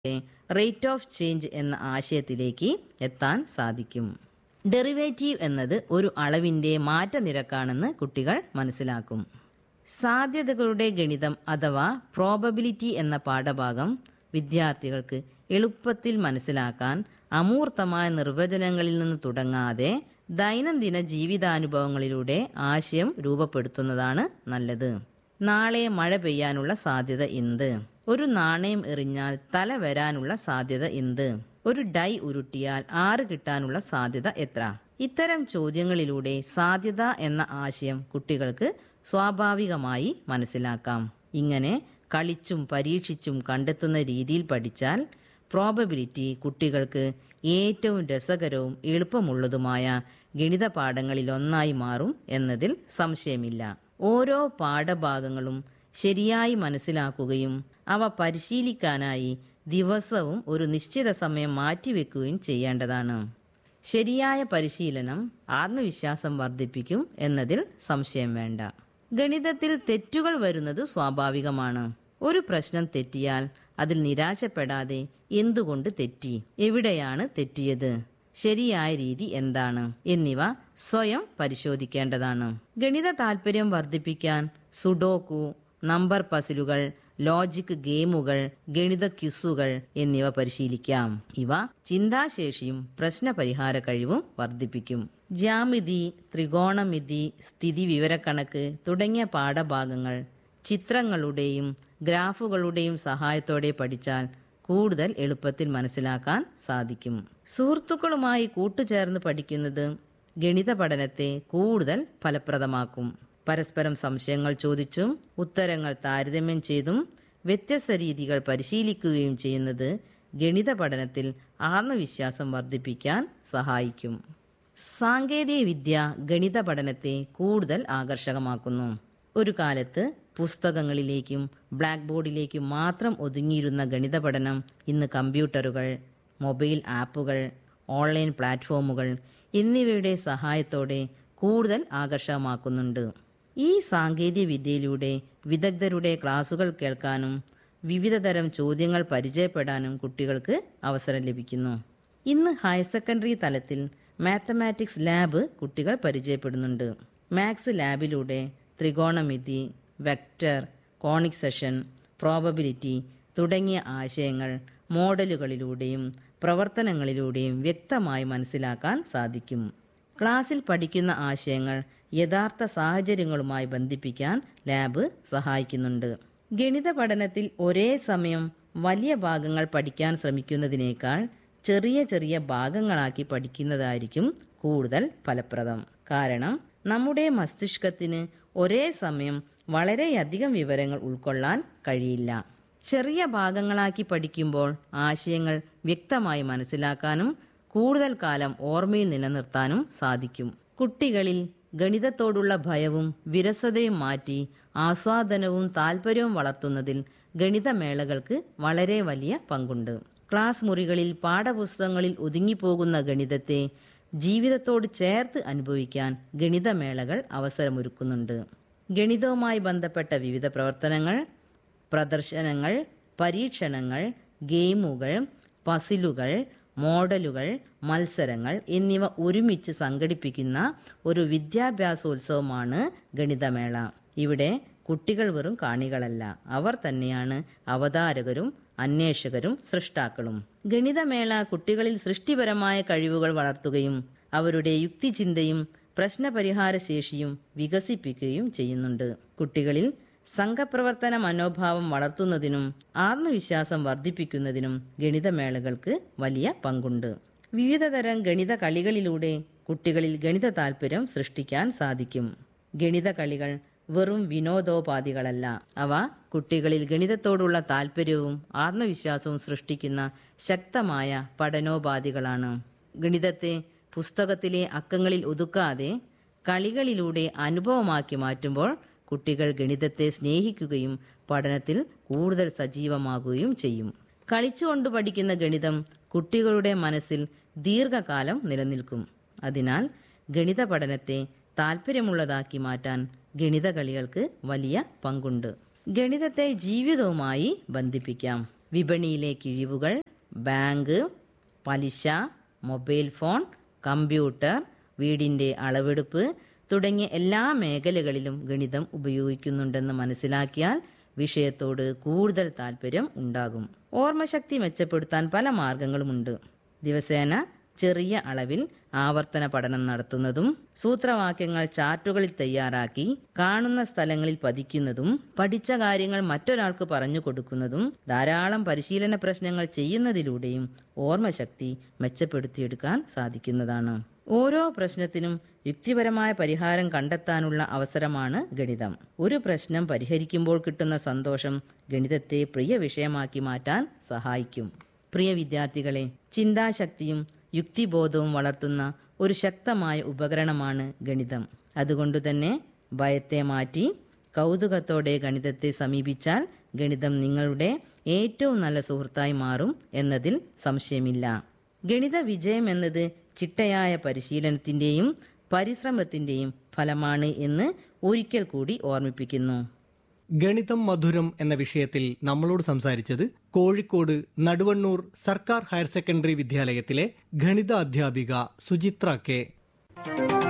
rate of change എന്ന ആശയത്തിലേക്ക് എത്താൻ സാധിക്കും ഡെറിവേറ്റീവ് എന്നത് ഒരു അളവിൻ്റെ മാറ്റനിരക്കാണെന്ന് കുട്ടികൾ മനസ്സിലാക്കും സാധ്യതകളുടെ ഗണിതം അഥവാ പ്രോബബിലിറ്റി എന്ന പാഠഭാഗം വിദ്യാർത്ഥികൾക്ക് എളുപ്പത്തിൽ മനസ്സിലാക്കാൻ അമൂർത്തമായ നിർവചനങ്ങളിൽ നിന്ന് തുടങ്ങാതെ ദൈനംദിന ജീവിതാനുഭവങ്ങളിലൂടെ ആശയം രൂപപ്പെടുത്തുന്നതാണ് നല്ലത് നാളെ മഴ പെയ്യാനുള്ള സാധ്യത എന്ത് ഒരു നാണയം എറിഞ്ഞാൽ തല വരാനുള്ള സാധ്യത എന്ത് ഒരു ഡൈ ഉരുട്ടിയാൽ ആറ് കിട്ടാനുള്ള സാധ്യത എത്ര ഇത്തരം ചോദ്യങ്ങളിലൂടെ സാധ്യത എന്ന ആശയം കുട്ടികൾക്ക് സ്വാഭാവികമായി മനസ്സിലാക്കാം ഇങ്ങനെ കളിച്ചും പരീക്ഷിച്ചും കണ്ടെത്തുന്ന രീതിയിൽ പഠിച്ചാൽ പ്രോബബിലിറ്റി കുട്ടികൾക്ക് ഏറ്റവും രസകരവും എളുപ്പമുള്ളതുമായ ഗണിത പാഠങ്ങളിലൊന്നായി മാറും എന്നതിൽ സംശയമില്ല ഓരോ പാഠഭാഗങ്ങളും ശരിയായി മനസ്സിലാക്കുകയും അവ പരിശീലിക്കാനായി ദിവസവും ഒരു നിശ്ചിത സമയം മാറ്റിവെക്കുകയും ചെയ്യേണ്ടതാണ് ശരിയായ പരിശീലനം ആത്മവിശ്വാസം വർദ്ധിപ്പിക്കും എന്നതിൽ സംശയം വേണ്ട ഗണിതത്തിൽ തെറ്റുകൾ വരുന്നത് സ്വാഭാവികമാണ് ഒരു പ്രശ്നം തെറ്റിയാൽ അതിൽ നിരാശപ്പെടാതെ എന്തുകൊണ്ട് തെറ്റി എവിടെയാണ് തെറ്റിയത് ശരിയായ രീതി എന്താണ് എന്നിവ സ്വയം പരിശോധിക്കേണ്ടതാണ് ഗണിത താൽപര്യം വർദ്ധിപ്പിക്കാൻ സുഡോക്കു നമ്പർ പസിലുകൾ ലോജിക് ഗെയിമുകൾ ഗണിത ക്വിസുകൾ എന്നിവ പരിശീലിക്കാം ഇവ ചിന്താശേഷിയും പ്രശ്നപരിഹാര കഴിവും വർദ്ധിപ്പിക്കും ജ്യാമിതി ത്രികോണമിതി സ്ഥിതി വിവരക്കണക്ക് തുടങ്ങിയ പാഠഭാഗങ്ങൾ ചിത്രങ്ങളുടെയും ഗ്രാഫുകളുടെയും സഹായത്തോടെ പഠിച്ചാൽ കൂടുതൽ എളുപ്പത്തിൽ മനസ്സിലാക്കാൻ സാധിക്കും സുഹൃത്തുക്കളുമായി കൂട്ടുചേർന്ന് പഠിക്കുന്നത് ഗണിത പഠനത്തെ കൂടുതൽ ഫലപ്രദമാക്കും പരസ്പരം സംശയങ്ങൾ ചോദിച്ചും ഉത്തരങ്ങൾ താരതമ്യം ചെയ്തും വ്യത്യസ്ത രീതികൾ പരിശീലിക്കുകയും ചെയ്യുന്നത് ഗണിത പഠനത്തിൽ ആത്മവിശ്വാസം വർദ്ധിപ്പിക്കാൻ സഹായിക്കും സാങ്കേതിക വിദ്യ ഗണിത പഠനത്തെ കൂടുതൽ ആകർഷകമാക്കുന്നു ഒരു കാലത്ത് പുസ്തകങ്ങളിലേക്കും ബ്ലാക്ക് ബോർഡിലേക്കും മാത്രം ഒതുങ്ങിയിരുന്ന ഗണിത പഠനം ഇന്ന് കമ്പ്യൂട്ടറുകൾ മൊബൈൽ ആപ്പുകൾ ഓൺലൈൻ പ്ലാറ്റ്ഫോമുകൾ എന്നിവയുടെ സഹായത്തോടെ കൂടുതൽ ആകർഷകമാക്കുന്നുണ്ട് ഈ സാങ്കേതിക വിദ്യയിലൂടെ വിദഗ്ധരുടെ ക്ലാസുകൾ കേൾക്കാനും വിവിധതരം ചോദ്യങ്ങൾ പരിചയപ്പെടാനും കുട്ടികൾക്ക് അവസരം ലഭിക്കുന്നു ഇന്ന് ഹയർ സെക്കൻഡറി തലത്തിൽ മാത്തമാറ്റിക്സ് ലാബ് കുട്ടികൾ പരിചയപ്പെടുന്നുണ്ട് മാത്സ് ലാബിലൂടെ ത്രികോണമിതി വെക്റ്റർ കോണിക് സെഷൻ പ്രോബബിലിറ്റി തുടങ്ങിയ ആശയങ്ങൾ മോഡലുകളിലൂടെയും പ്രവർത്തനങ്ങളിലൂടെയും വ്യക്തമായി മനസ്സിലാക്കാൻ സാധിക്കും ക്ലാസ്സിൽ പഠിക്കുന്ന ആശയങ്ങൾ യഥാർത്ഥ സാഹചര്യങ്ങളുമായി ബന്ധിപ്പിക്കാൻ ലാബ് സഹായിക്കുന്നുണ്ട് ഗണിത പഠനത്തിൽ ഒരേ സമയം വലിയ ഭാഗങ്ങൾ പഠിക്കാൻ ശ്രമിക്കുന്നതിനേക്കാൾ ചെറിയ ചെറിയ ഭാഗങ്ങളാക്കി പഠിക്കുന്നതായിരിക്കും കൂടുതൽ ഫലപ്രദം കാരണം നമ്മുടെ മസ്തിഷ്കത്തിന് ഒരേ സമയം വളരെയധികം വിവരങ്ങൾ ഉൾക്കൊള്ളാൻ കഴിയില്ല ചെറിയ ഭാഗങ്ങളാക്കി പഠിക്കുമ്പോൾ ആശയങ്ങൾ വ്യക്തമായി മനസ്സിലാക്കാനും കൂടുതൽ കാലം ഓർമ്മയിൽ നിലനിർത്താനും സാധിക്കും കുട്ടികളിൽ ഗണിതത്തോടുള്ള ഭയവും വിരസതയും മാറ്റി ആസ്വാദനവും താല്പര്യവും വളർത്തുന്നതിൽ ഗണിതമേളകൾക്ക് വളരെ വലിയ പങ്കുണ്ട് ക്ലാസ് മുറികളിൽ പാഠപുസ്തകങ്ങളിൽ ഒതുങ്ങിപ്പോകുന്ന ഗണിതത്തെ ജീവിതത്തോട് ചേർത്ത് അനുഭവിക്കാൻ ഗണിതമേളകൾ അവസരമൊരുക്കുന്നുണ്ട് ഗണിതവുമായി ബന്ധപ്പെട്ട വിവിധ പ്രവർത്തനങ്ങൾ പ്രദർശനങ്ങൾ പരീക്ഷണങ്ങൾ ഗെയിമുകൾ പസിലുകൾ മോഡലുകൾ മത്സരങ്ങൾ എന്നിവ ഒരുമിച്ച് സംഘടിപ്പിക്കുന്ന ഒരു വിദ്യാഭ്യാസോത്സവമാണ് ഗണിതമേള ഇവിടെ കുട്ടികൾ വെറും കാണികളല്ല അവർ തന്നെയാണ് അവതാരകരും അന്വേഷകരും സൃഷ്ടാക്കളും ഗണിതമേള കുട്ടികളിൽ സൃഷ്ടിപരമായ കഴിവുകൾ വളർത്തുകയും അവരുടെ യുക്തിചിന്തയും പ്രശ്നപരിഹാര ശേഷിയും വികസിപ്പിക്കുകയും ചെയ്യുന്നുണ്ട് കുട്ടികളിൽ സംഘപ്രവർത്തന മനോഭാവം വളർത്തുന്നതിനും ആത്മവിശ്വാസം വർദ്ധിപ്പിക്കുന്നതിനും ഗണിതമേളകൾക്ക് വലിയ പങ്കുണ്ട് വിവിധതരം ഗണിത കളികളിലൂടെ കുട്ടികളിൽ ഗണിത താല്പര്യം സൃഷ്ടിക്കാൻ സാധിക്കും ഗണിത കളികൾ വെറും വിനോദോപാധികളല്ല അവ കുട്ടികളിൽ ഗണിതത്തോടുള്ള താല്പര്യവും ആത്മവിശ്വാസവും സൃഷ്ടിക്കുന്ന ശക്തമായ പഠനോപാധികളാണ് ഗണിതത്തെ പുസ്തകത്തിലെ അക്കങ്ങളിൽ ഒതുക്കാതെ കളികളിലൂടെ അനുഭവമാക്കി മാറ്റുമ്പോൾ കുട്ടികൾ ഗണിതത്തെ സ്നേഹിക്കുകയും പഠനത്തിൽ കൂടുതൽ സജീവമാകുകയും ചെയ്യും കളിച്ചുകൊണ്ട് പഠിക്കുന്ന ഗണിതം കുട്ടികളുടെ മനസ്സിൽ ദീർഘകാലം നിലനിൽക്കും അതിനാൽ ഗണിത പഠനത്തെ താല്പര്യമുള്ളതാക്കി മാറ്റാൻ ഗണിത കളികൾക്ക് വലിയ പങ്കുണ്ട് ഗണിതത്തെ ജീവിതവുമായി ബന്ധിപ്പിക്കാം വിപണിയിലെ കിഴിവുകൾ ബാങ്ക് പലിശ മൊബൈൽ ഫോൺ കമ്പ്യൂട്ടർ വീടിൻ്റെ അളവെടുപ്പ് തുടങ്ങിയ എല്ലാ മേഖലകളിലും ഗണിതം ഉപയോഗിക്കുന്നുണ്ടെന്ന് മനസ്സിലാക്കിയാൽ വിഷയത്തോട് കൂടുതൽ താല്പര്യം ഉണ്ടാകും ഓർമ്മശക്തി മെച്ചപ്പെടുത്താൻ പല മാർഗങ്ങളുമുണ്ട് ദിവസേന ചെറിയ അളവിൽ ആവർത്തന പഠനം നടത്തുന്നതും സൂത്രവാക്യങ്ങൾ ചാർട്ടുകളിൽ തയ്യാറാക്കി കാണുന്ന സ്ഥലങ്ങളിൽ പതിക്കുന്നതും പഠിച്ച കാര്യങ്ങൾ മറ്റൊരാൾക്ക് പറഞ്ഞു കൊടുക്കുന്നതും ധാരാളം പരിശീലന പ്രശ്നങ്ങൾ ചെയ്യുന്നതിലൂടെയും ഓർമ്മശക്തി മെച്ചപ്പെടുത്തിയെടുക്കാൻ സാധിക്കുന്നതാണ് ഓരോ പ്രശ്നത്തിനും യുക്തിപരമായ പരിഹാരം കണ്ടെത്താനുള്ള അവസരമാണ് ഗണിതം ഒരു പ്രശ്നം പരിഹരിക്കുമ്പോൾ കിട്ടുന്ന സന്തോഷം ഗണിതത്തെ പ്രിയ വിഷയമാക്കി മാറ്റാൻ സഹായിക്കും പ്രിയ വിദ്യാർത്ഥികളെ ചിന്താശക്തിയും യുക്തിബോധവും വളർത്തുന്ന ഒരു ശക്തമായ ഉപകരണമാണ് ഗണിതം അതുകൊണ്ടുതന്നെ ഭയത്തെ മാറ്റി കൗതുകത്തോടെ ഗണിതത്തെ സമീപിച്ചാൽ ഗണിതം നിങ്ങളുടെ ഏറ്റവും നല്ല സുഹൃത്തായി മാറും എന്നതിൽ സംശയമില്ല ഗണിത വിജയം എന്നത് ചിട്ടയായ പരിശീലനത്തിൻ്റെയും പരിശ്രമത്തിൻ്റെയും ഫലമാണ് എന്ന് ഒരിക്കൽ കൂടി ഓർമ്മിപ്പിക്കുന്നു ഗണിതം മധുരം എന്ന വിഷയത്തിൽ നമ്മളോട് സംസാരിച്ചത് കോഴിക്കോട് നടുവണ്ണൂർ സർക്കാർ ഹയർ സെക്കൻഡറി വിദ്യാലയത്തിലെ ഗണിത അധ്യാപിക സുചിത്ര കെ